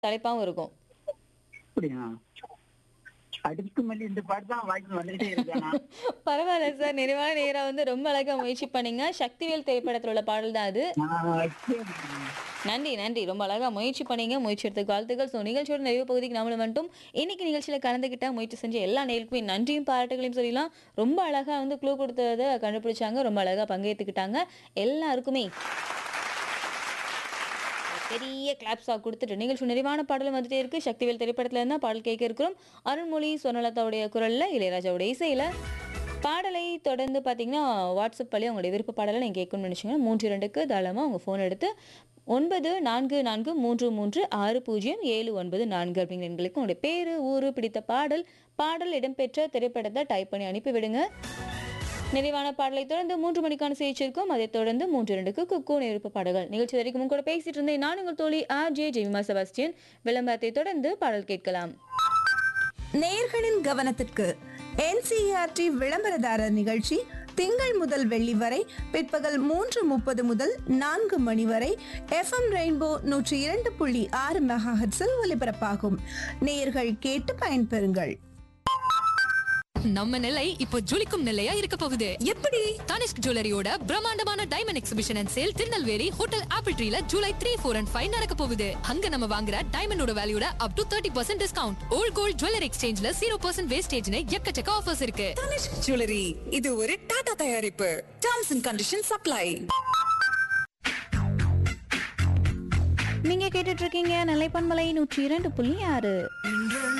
தலைப்பாவும் இருக்கும் அப்படியா அடுக்கு மல்லி இந்த பாட்டு தான் வாய்க்கு வந்துகிட்டே இருக்கானா பரவாயில்ல சார் நிறைவான நேரா வந்து ரொம்ப அழகா முயற்சி பண்ணீங்க சக்திவேல் திரைப்படத்துல உள்ள பாடல் தான் அது நன்றி நன்றி ரொம்ப அழகா முயற்சி பண்ணீங்க முயற்சி எடுத்த வாழ்த்துக்கள் ஸோ நிகழ்ச்சியோட நிறைவு பகுதிக்கு நம்மளும் வந்துட்டும் இன்னைக்கு நிகழ்ச்சியில கலந்துக்கிட்ட முயற்சி செஞ்ச எல்லா நேருக்குமே நன்றியும் பாராட்டுகளையும் சொல்லலாம் ரொம்ப அழகா வந்து க்ளூ கொடுத்ததை கண்டுபிடிச்சாங்க ரொம்ப அழகா பங்கேற்றுக்கிட்டாங்க எல்லாருக்குமே பெரிய கிளாப்ஸாக கொடுத்துட்டு நிகழ்ச்சி நிறைவான பாடலும் வந்துட்டே இருக்கு சக்திவேல் திரைப்படத்துல இருந்தா பாடல் கேட்க இருக்கிறோம் அருண்மொழி சொர்ணலதாவுடைய குரல்ல இளையராஜாவுடைய இசையில பாடலை தொடர்ந்து பார்த்தீங்கன்னா வாட்ஸ்அப் வழி உங்களுடைய விருப்ப பாடலை நீங்கள் கேட்கணும்னு நினச்சிங்கன்னா மூன்று இரண்டுக்கு தாராளமாக உங்கள் ஃபோன் எடுத்து ஒன்பது நான்கு நான்கு மூன்று மூன்று ஆறு பூஜ்ஜியம் ஏழு ஒன்பது நான்கு அப்படிங்கிற எண்களுக்கு உங்களுடைய பேர் ஊர் பிடித்த பாடல் பாடல் இடம்பெற்ற திரைப்படத்தை டைப் பண்ணி அனுப்பி விடுங்க நிறைவான பாடலை தொடர்ந்து மூன்று மணிக்கான செய்தி இருக்கும் அதைத் தொடர்ந்து மூன்று இரண்டுக்கு குக்கு நெருப்பு பாடல்கள் நிகழ்ச்சி வரைக்கும் உங்க கூட பேசிட்டு இருந்தேன் நான் உங்கள் தோழி ஆர் ஜே ஜெமிமா செபாஸ்டியன் விளம்பரத்தை தொடர்ந்து பாடல் கேட்கலாம் நேயர்களின் கவனத்திற்கு என்சிஆர்டி விளம்பரதாரர் நிகழ்ச்சி திங்கள் முதல் வெள்ளி வரை பிற்பகல் மூன்று முப்பது முதல் நான்கு மணி வரை எஃப்எம் ரெயின்போ நூற்றி இரண்டு புள்ளி ஆறு மெகாஹெட்ஸில் ஒலிபரப்பாகும் நேயர்கள் கேட்டு பயன்பெறுங்கள் நம்ம நிலை இப்போ ஜொலிக்கும் நிலையா இருக்க போகுது எப்படி தனிஷ்க் ஜுவல்லரியோட பிரம்மாண்டமான diamond exhibition and sale Tirunelveli hotel apple ட்ரீல July three four and five நடக்க போகுது அங்க நம்ம வாங்குற டைமண்டோட வேல்யூட up to thirty percent discount old gold jewellery எக்ஸ்சேஞ்ச்ல ஜீரோ பர்சன்ட் வேஸ்டேஜ்னு எக்கச்சக்க ஆஃபர்ஸ் இருக்கு தனிஷ்க் ஜுவல்லரி இது ஒரு டாடா தயாரிப்பு டர்ம்ஸ் அண்ட் கண்டிஷன் சப்ளை நீங்க கேட்டுட்டு இருக்கீங்க நிலைப்பன்மலை நூற்றி இரண்டு புள்ளி ஆறு